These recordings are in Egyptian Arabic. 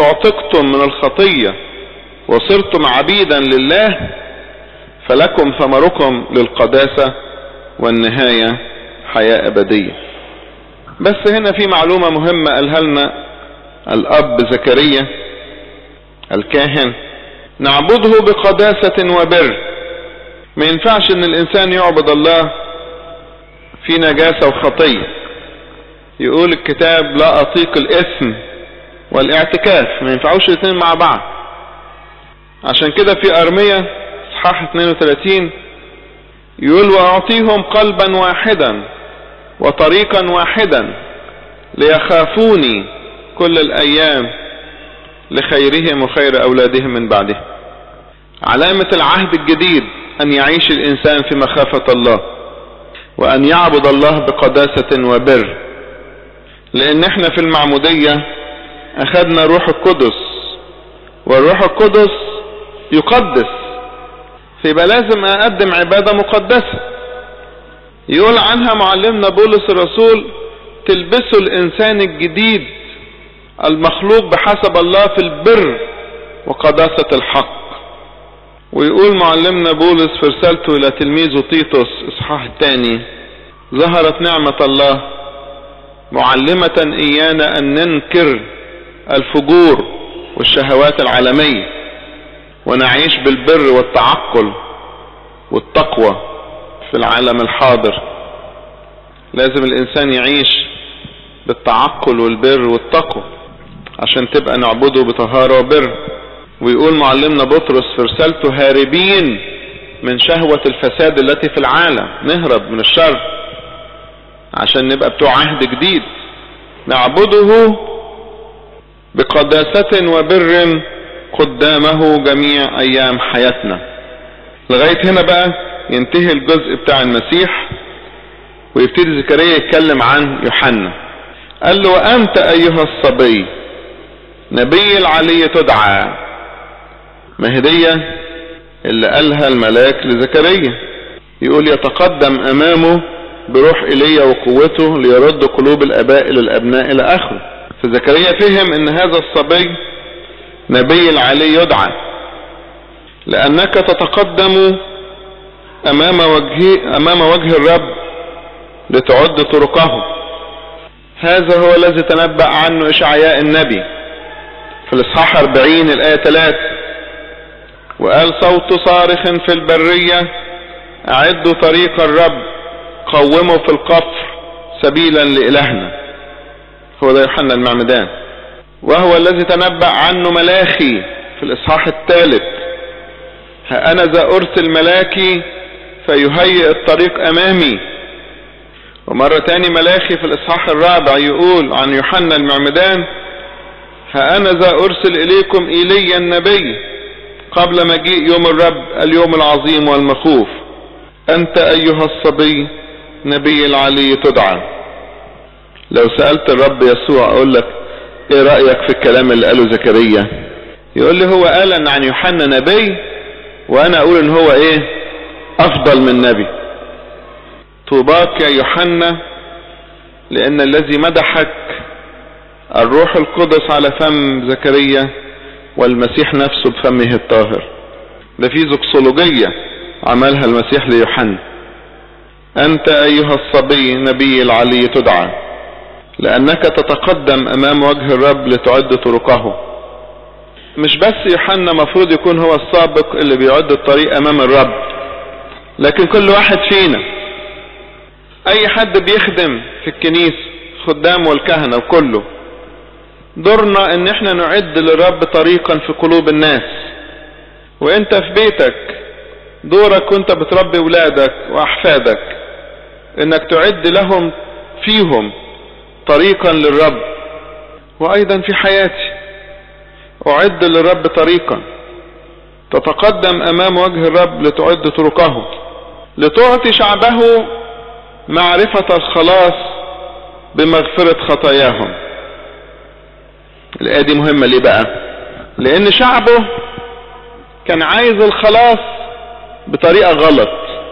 اعتقتم من الخطية وصرتم عبيدا لله فلكم ثمركم للقداسة والنهاية حياة أبدية بس هنا في معلومة مهمة قالها لنا الأب زكريا الكاهن نعبده بقداسة وبر ما ينفعش ان الانسان يعبد الله في نجاسة وخطية يقول الكتاب لا اطيق الاثم والاعتكاف ما ينفعوش الاثنين مع بعض عشان كده في ارمية اصحاح 32 يقول واعطيهم قلبا واحدا وطريقا واحدا ليخافوني كل الايام لخيرهم وخير اولادهم من بعدهم علامة العهد الجديد ان يعيش الانسان في مخافة الله وان يعبد الله بقداسة وبر لان احنا في المعمودية اخذنا روح القدس والروح القدس يقدس فيبقى لازم اقدم عبادة مقدسة يقول عنها معلمنا بولس الرسول تلبسوا الانسان الجديد المخلوق بحسب الله في البر وقداسة الحق ويقول معلمنا بولس في رسالته الى تلميذه تيتوس اصحاح الثاني ظهرت نعمة الله معلمة ايانا ان ننكر الفجور والشهوات العالمية ونعيش بالبر والتعقل والتقوى في العالم الحاضر لازم الانسان يعيش بالتعقل والبر والتقوى عشان تبقى نعبده بطهارة وبر ويقول معلمنا بطرس في رسالته هاربين من شهوة الفساد التي في العالم نهرب من الشر عشان نبقى بتوع عهد جديد نعبده بقداسة وبر قدامه جميع ايام حياتنا لغاية هنا بقى ينتهي الجزء بتاع المسيح ويبتدي زكريا يتكلم عن يوحنا قال له وانت ايها الصبي نبي العلي تدعى ما هدية اللي قالها الملاك لزكريا يقول يتقدم امامه بروح ايليا وقوته ليرد قلوب الاباء الى الابناء الى اخره فزكريا فهم ان هذا الصبي نبي العلي يدعى لانك تتقدم امام وجه امام وجه الرب لتعد طرقه هذا هو الذي تنبأ عنه اشعياء النبي في الاصحاح 40 الايه 3 وقال صوت صارخ في البرية اعدوا طريق الرب قوموا في القفر سبيلا لإلهنا هو ده يوحنا المعمدان وهو الذي تنبأ عنه ملاخي في الإصحاح الثالث ها أنا ذا أرسل ملاكي فيهيئ الطريق أمامي ومرة تاني ملاخي في الإصحاح الرابع يقول عن يوحنا المعمدان ها أنا ذا أرسل إليكم إيليا النبي قبل مجيء يوم الرب اليوم العظيم والمخوف أنت أيها الصبي نبي العلي تدعى لو سألت الرب يسوع أقول لك إيه رأيك في الكلام اللي قاله زكريا يقول لي هو قال أن عن يوحنا نبي وأنا أقول إن هو إيه أفضل من نبي طوباك يا يوحنا لأن الذي مدحك الروح القدس على فم زكريا والمسيح نفسه بفمه الطاهر ده في زكسولوجية عملها المسيح ليوحنا أنت أيها الصبي نبي العلي تدعى لأنك تتقدم أمام وجه الرب لتعد طرقه مش بس يوحنا مفروض يكون هو السابق اللي بيعد الطريق أمام الرب لكن كل واحد فينا أي حد بيخدم في الكنيسة خدام والكهنة وكله دورنا ان احنا نعد للرب طريقا في قلوب الناس وانت في بيتك دورك وانت بتربي ولادك واحفادك انك تعد لهم فيهم طريقا للرب وايضا في حياتي اعد للرب طريقا تتقدم امام وجه الرب لتعد طرقه لتعطي شعبه معرفة الخلاص بمغفرة خطاياهم الآية دي مهمة ليه بقى لأن شعبه كان عايز الخلاص بطريقة غلط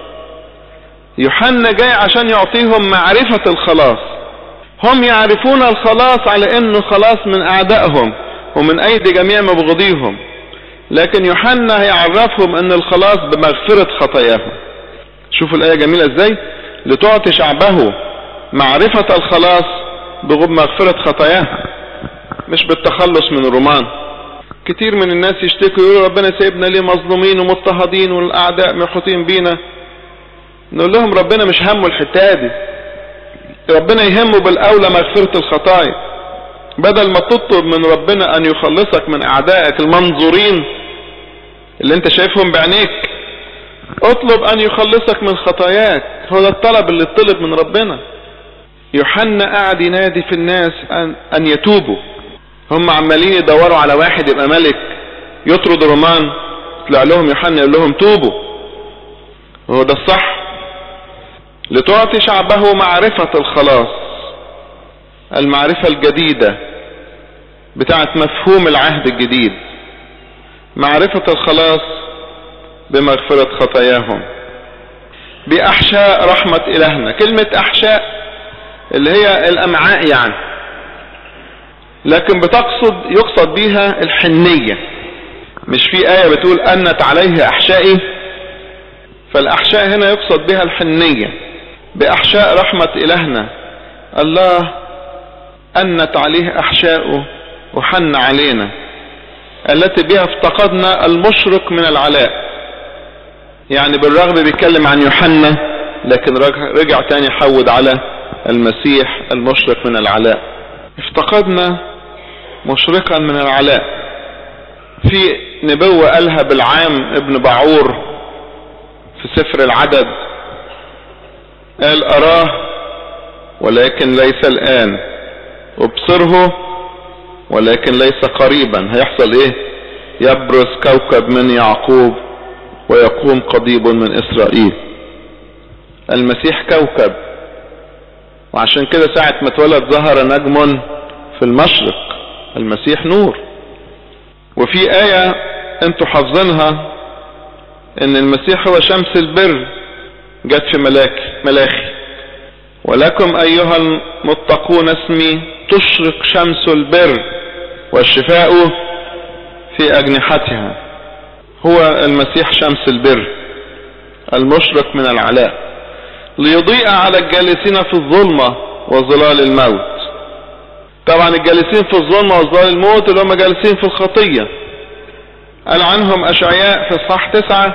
يوحنا جاي عشان يعطيهم معرفة الخلاص هم يعرفون الخلاص على انه خلاص من اعدائهم ومن ايدي جميع مبغضيهم لكن يوحنا هيعرفهم ان الخلاص بمغفرة خطاياهم شوفوا الايه جميلة ازاي لتعطي شعبه معرفة الخلاص بمغفرة خطاياها مش بالتخلص من الرومان كتير من الناس يشتكوا يقولوا ربنا سايبنا ليه مظلومين ومضطهدين والاعداء محوطين بينا نقول لهم ربنا مش همه الحته دي ربنا يهمه بالاولى مغفرة الخطايا بدل ما تطلب من ربنا ان يخلصك من اعدائك المنظورين اللي انت شايفهم بعينيك اطلب ان يخلصك من خطاياك هو ده الطلب اللي طلب من ربنا يوحنا قاعد ينادي في الناس ان, أن يتوبوا هم عمالين يدوروا على واحد يبقى ملك يطرد رومان طلع لهم يوحنا يقول لهم توبوا وهو ده الصح لتعطي شعبه معرفة الخلاص المعرفة الجديدة بتاعت مفهوم العهد الجديد معرفة الخلاص بمغفرة خطاياهم بأحشاء رحمة إلهنا كلمة أحشاء اللي هي الأمعاء يعني لكن بتقصد يقصد بيها الحنية مش في آية بتقول أنت عليه أحشائي فالأحشاء هنا يقصد بها الحنية بأحشاء رحمة إلهنا الله أنت عليه أحشاؤه وحن علينا التي بها افتقدنا المشرق من العلاء يعني بالرغم بيتكلم عن يوحنا لكن رجع تاني حود على المسيح المشرق من العلاء افتقدنا مشرقا من العلاء في نبوة قالها بالعام ابن بعور في سفر العدد قال أراه ولكن ليس الآن ابصره ولكن ليس قريبا هيحصل ايه يبرز كوكب من يعقوب ويقوم قضيب من اسرائيل المسيح كوكب وعشان كده ساعة ما اتولد ظهر نجم في المشرق المسيح نور وفي آية انتوا حافظينها ان المسيح هو شمس البر جت في ملاكي ملاخي ولكم ايها المتقون اسمي تشرق شمس البر والشفاء في اجنحتها هو المسيح شمس البر المشرق من العلاء ليضيء على الجالسين في الظلمة وظلال الموت طبعا الجالسين في الظلمة وظلال الموت اللي هم جالسين في الخطية قال عنهم اشعياء في الصح تسعة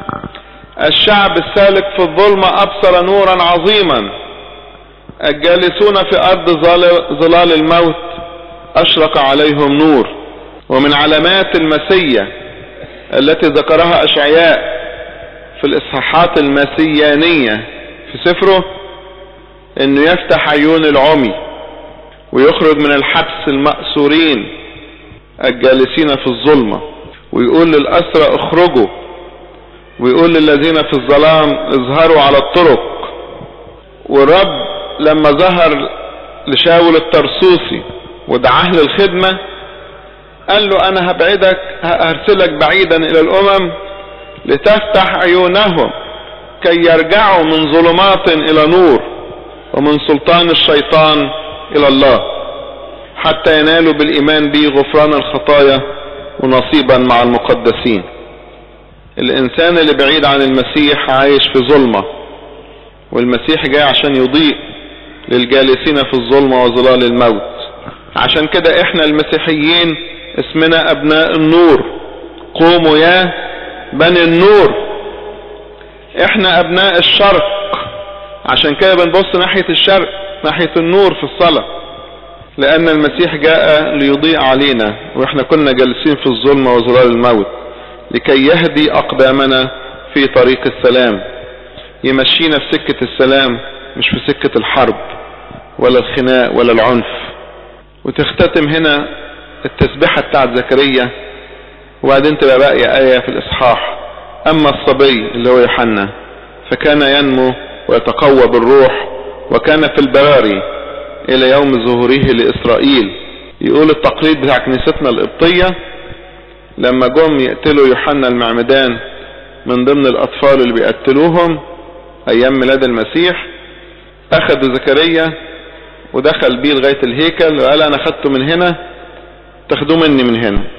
الشعب السالك في الظلمة ابصر نورا عظيما الجالسون في ارض ظلال الموت اشرق عليهم نور ومن علامات المسية التي ذكرها اشعياء في الاصحاحات المسيانية في سفره انه يفتح عيون العمي ويخرج من الحبس المأسورين الجالسين في الظلمة ويقول للأسرى اخرجوا ويقول للذين في الظلام اظهروا على الطرق والرب لما ظهر لشاول الترسوسي ودعاه للخدمة قال له انا هبعدك هرسلك بعيدا الى الامم لتفتح عيونهم كي يرجعوا من ظلمات الى نور ومن سلطان الشيطان الى الله حتى ينالوا بالايمان بي غفران الخطايا ونصيبا مع المقدسين الانسان اللي بعيد عن المسيح عايش في ظلمة والمسيح جاي عشان يضيء للجالسين في الظلمة وظلال الموت عشان كده احنا المسيحيين اسمنا ابناء النور قوموا يا بني النور احنا ابناء الشرق عشان كده بنبص ناحية الشرق ناحية النور في الصلاة لان المسيح جاء ليضيء علينا واحنا كنا جالسين في الظلمة وظلال الموت لكي يهدي اقدامنا في طريق السلام يمشينا في سكة السلام مش في سكة الحرب ولا الخناق ولا العنف وتختتم هنا التسبيحة بتاعت زكريا وبعدين تبقى باقية آية في الإصحاح أما الصبي اللي هو يوحنا فكان ينمو ويتقوى بالروح وكان في البراري إلى يوم ظهوره لإسرائيل يقول التقليد بتاع كنيستنا القبطية لما جم يقتلوا يوحنا المعمدان من ضمن الأطفال اللي بيقتلوهم أيام ميلاد المسيح أخذوا زكريا ودخل بيه لغاية الهيكل وقال أنا خدته من هنا تاخدوه مني من هنا